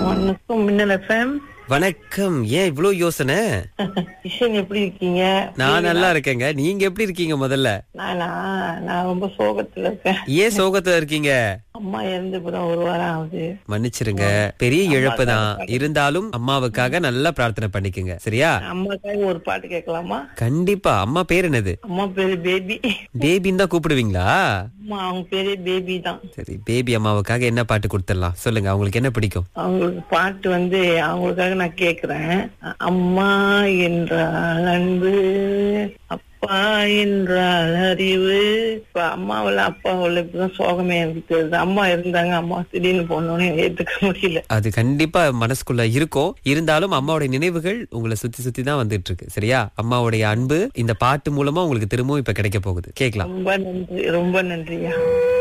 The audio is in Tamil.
வணக்கம் மின்னல் எஃப்எம் வணக்கம் ஏன் இவ்ளோ யோசனை கிஷன் எப்படி இருக்கீங்க நான் நல்லா இருக்கேங்க நீங்க எப்படி இருக்கீங்க முதல்ல நானா நான் ரொம்ப சோகத்துல இருக்கேன் ஏன் சோகத்துல இருக்கீங்க அம்மா இறந்து போதான் ஒரு வாரம் ஆகுது மன்னிச்சிருங்க பெரிய இழப்பு தான் இருந்தாலும் அம்மாவுக்காக நல்லா பிரார்த்தனை பண்ணிக்கங்க சரியா அம்மாக்காக ஒரு பாட்டு கேட்கலாமா கண்டிப்பா அம்மா பேர் என்னது அம்மா பேரு பேபி பேபின்னு தான் கூப்பிடுவீங்களா அம்மா அவங்க பேரே பேபி தான் சரி பேபி அம்மாவுக்காக என்ன பாட்டு கொடுத்துடலாம் சொல்லுங்க அவங்களுக்கு என்ன பிடிக்கும் அவங்களுக்கு பாட்டு வந்து அவங்களுக்காக நான் கேக்குறேன் அம்மா என்றால் அன்பு அப்பா என்றால் அறிவு இப்ப அம்மாவில் அப்பாவில் இப்பதான் சோகமே எனக்கு தெரியுது அம்மா இருந்தாங்க அம்மா திடீர்னு போனோன்னு ஏத்துக்க முடியல அது கண்டிப்பா மனசுக்குள்ள இருக்கும் இருந்தாலும் அம்மாவுடைய நினைவுகள் உங்களை சுத்தி சுத்தி தான் வந்துட்டு இருக்கு சரியா அம்மாவுடைய அன்பு இந்த பாட்டு மூலமா உங்களுக்கு திரும்பவும் இப்ப கிடைக்க போகுது கேக்கலாம் ரொம்ப நன்றி ரொம்ப நன்றியா